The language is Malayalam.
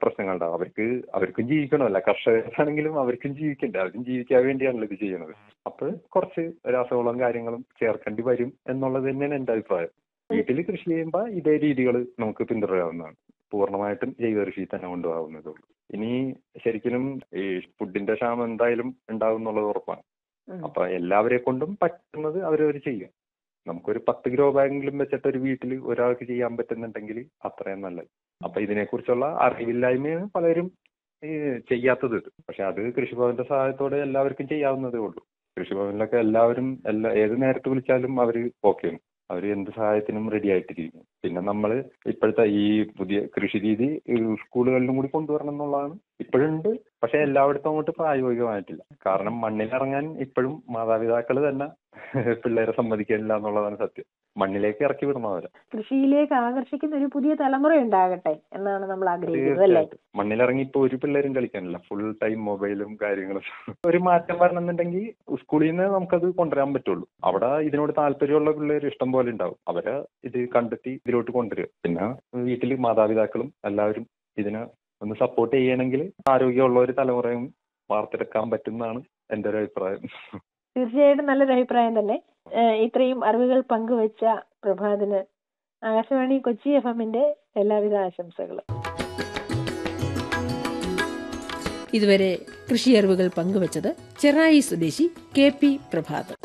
പ്രശ്നങ്ങളുണ്ടാവും അവർക്ക് അവർക്കും ജീവിക്കണമല്ല കർഷകരാണെങ്കിലും അവർക്കും ജീവിക്കണ്ടേ അവർക്കും ജീവിക്കാൻ വേണ്ടിയാണല്ലോ ഇത് ചെയ്യുന്നത് അപ്പോൾ കുറച്ച് രാസവളം കാര്യങ്ങളും ചേർക്കേണ്ടി വരും എന്നുള്ളത് തന്നെയാണ് എൻ്റെ അഭിപ്രായം വീട്ടിൽ കൃഷി ചെയ്യുമ്പോൾ ഇതേ രീതികൾ നമുക്ക് പിന്തുടരാവുന്നതാണ് പൂർണ്ണമായിട്ടും ജൈവ കൃഷി തന്നെ കൊണ്ടുപോകാവുന്നതേ ഉള്ളൂ ഇനി ശരിക്കും ഈ ഫുഡിന്റെ ക്ഷാമം എന്തായാലും ഉണ്ടാവും എന്നുള്ളത് ഉറപ്പാണ് ഉം. അപ്പൊ എല്ലാവരെ കൊണ്ടും പറ്റുന്നത് അവരവർ ചെയ്യും നമുക്കൊരു പത്ത് ഗ്രോ ബാഗെങ്കിലും വെച്ചിട്ട് ഒരു വീട്ടിൽ ഒരാൾക്ക് ചെയ്യാൻ പറ്റുന്നുണ്ടെങ്കിൽ അത്രയും നല്ലത് അപ്പൊ ഇതിനെക്കുറിച്ചുള്ള അറിവില്ലായ്മയാണ് പലരും ഈ ചെയ്യാത്തത് ഇത്. പക്ഷെ അത് കൃഷിഭവന്റെ സഹായത്തോടെ എല്ലാവർക്കും ചെയ്യാവുന്നതേ ഉള്ളൂ കൃഷിഭവനിലൊക്കെ എല്ലാവരും എല്ലാ ഏത് നേരത്ത് വിളിച്ചാലും അവർ ഓക്കെയാണ് അവർ എന്ത് സഹായത്തിനും റെഡി ആയിട്ടിരിക്കും പിന്നെ നമ്മൾ ഇപ്പോഴത്തെ ഈ പുതിയ കൃഷി രീതി ഈ സ്കൂളുകളിലും കൂടി കൊണ്ടുവരണം എന്നുള്ളതാണ് ഇപ്പോഴുണ്ട് പക്ഷെ എല്ലായിടത്തും അങ്ങോട്ട് പ്രായോഗികമായിട്ടില്ല കാരണം മണ്ണിലിറങ്ങാൻ ഇപ്പോഴും മാതാപിതാക്കൾ തന്നെ പിള്ളേരെ സമ്മതിക്കാനില്ല എന്നുള്ളതാണ് സത്യം മണ്ണിലേക്ക് ഇറക്കി വിടണം അവരെ കൃഷിയിലേക്ക് ആകർഷിക്കുന്ന ഒരു പുതിയ തലമുറ ഉണ്ടാകട്ടെ എന്നാണ് നമ്മൾ ആഗ്രഹിക്കുന്നത് അല്ലേ തീർച്ചയായിട്ടും മണ്ണിലിറങ്ങി ഇപ്പൊ ഒരു പിള്ളേരും കളിക്കാനില്ല ഫുൾ ടൈം മൊബൈലും കാര്യങ്ങളും ഒരു മാറ്റം വരണമെന്നുണ്ടെങ്കിൽ സ്കൂളിൽ നിന്ന് നമുക്കത് കൊണ്ടുവരാൻ പറ്റുള്ളൂ അവിടെ ഇതിനോട് താല്പര്യമുള്ള പിള്ളേർ ഇഷ്ടം പോലെ ഉണ്ടാവും അവരെ ഇത് കണ്ടെത്തി ഇതിലോട്ട് കൊണ്ടുവരിക പിന്നെ വീട്ടിൽ മാതാപിതാക്കളും എല്ലാവരും ഇതിനെ ഒന്ന് സപ്പോർട്ട് ചെയ്യണമെങ്കിൽ ആരോഗ്യമുള്ള ഒരു തലമുറയും വാർത്തെടുക്കാൻ പറ്റുന്നതാണ് എൻ്റെ ഒരു അഭിപ്രായം തീർച്ചയായിട്ടും നല്ലൊരു അഭിപ്രായം തന്നെ ഏഹ് ഇത്രയും അറിവുകൾ പങ്കുവച്ച പ്രഭാതിന് ആകാശവാണി കൊച്ചി എഫ് എമ്മിന്റെ എല്ലാവിധ ആശംസകളും ഇതുവരെ കൃഷി അറിവുകൾ പങ്കുവച്ചത് ചെറായി സ്വദേശി കെ പി പ്രഭാത്